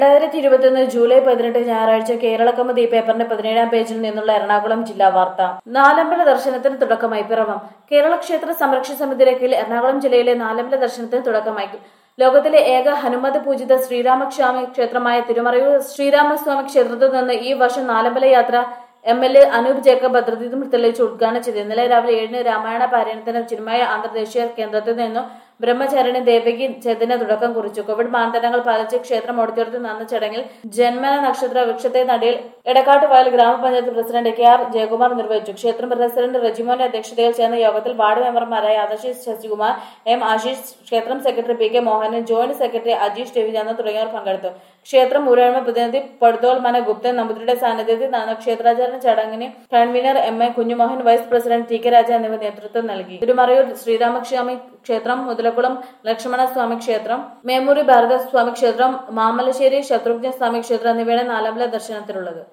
രണ്ടായിരത്തി ഇരുപത്തിയൊന്ന് ജൂലൈ പതിനെട്ട് ഞായറാഴ്ച കേരള കൗമുദി പേപ്പറിന്റെ പതിനേഴാം പേജിൽ നിന്നുള്ള എറണാകുളം ജില്ലാ വാർത്ത നാലമ്പല ദർശനത്തിന് തുടക്കമായി പിറവം കേരള ക്ഷേത്ര സംരക്ഷണ സമിതിയുടെ കീഴിൽ എറണാകുളം ജില്ലയിലെ നാലമ്പല ദർശനത്തിന് തുടക്കമായി ലോകത്തിലെ ഏക ഹനുമത് പൂജിത ശ്രീരാമസ്വാമി ക്ഷേത്രമായ തിരുമറയൂർ ശ്രീരാമസ്വാമി ക്ഷേത്രത്തിൽ നിന്ന് ഈ വർഷം നാലമ്പല യാത്ര M L A Anoop Jacob ഭദ്രതീതം തെളിയിച്ച് ഉദ്ഘാടനം ചെയ്തു ഇന്നലെ രാവിലെ ഏഴിന് രാമായണ പാരായണത്തിന് ചിന്മയ അന്തർദേശീയ കേന്ദ്രത്തിൽ നിന്നും ബ്രഹ്മചാരിണി ദേവകി ചതിന് തുടക്കം കുറിച്ചു കോവിഡ് മാനദണ്ഡങ്ങൾ പാലിച്ച് ക്ഷേത്രം ഓഡിറ്റോറിയത്തിൽ നടന്ന ചടങ്ങിൽ ജന്മന നക്ഷത്ര വൃക്ഷത്തെ നടിയിൽ എടക്കാട്ട് വയൽ ഗ്രാമപഞ്ചായത്ത് പ്രസിഡന്റ് കെ ആർ ജയകുമാർ നിർവഹിച്ചു ക്ഷേത്രം പ്രസിഡന്റ് റജിമോന്റെ അധ്യക്ഷതയിൽ ചേർന്ന യോഗത്തിൽ വാർഡ് മെമ്പർമാരായ ആദർശിഷ് ശശികുമാർ എം ആശീഷ് ക്ഷേത്രം secretary P K Mohanan joint secretary Ajeesh Ravichandran തുടങ്ങിയവർ പങ്കെടുത്തു ക്ഷേത്രം ഊരാഴ്മ പ്രതിനിധി പടുതോൾ മന ഗുപ്തൻ നമ്പൂതിരിയുടെ സാന്നിധ്യത്തിൽ നടന്ന ക്ഷേത്രാചരണ ചടങ്ങിന് convener M A Kunjumohan vice president T K Raja എന്നിവർ നേതൃത്വം നൽകി തിരുമറയൂർ ശ്രീരാമസ്വാമി ക്ഷേത്രം മുതലക്കുളം ലക്ഷ്മണ സ്വാമി ക്ഷേത്രം മേമൂരി ഭാരത സ്വാമി ക്ഷേത്രം മാമലശ്ശേരി ശത്രുഘ്ന സ്വാമി ക്ഷേത്രം എന്നിവയാണ് നാലമ്പല ദർശനത്തിലുള്ളത്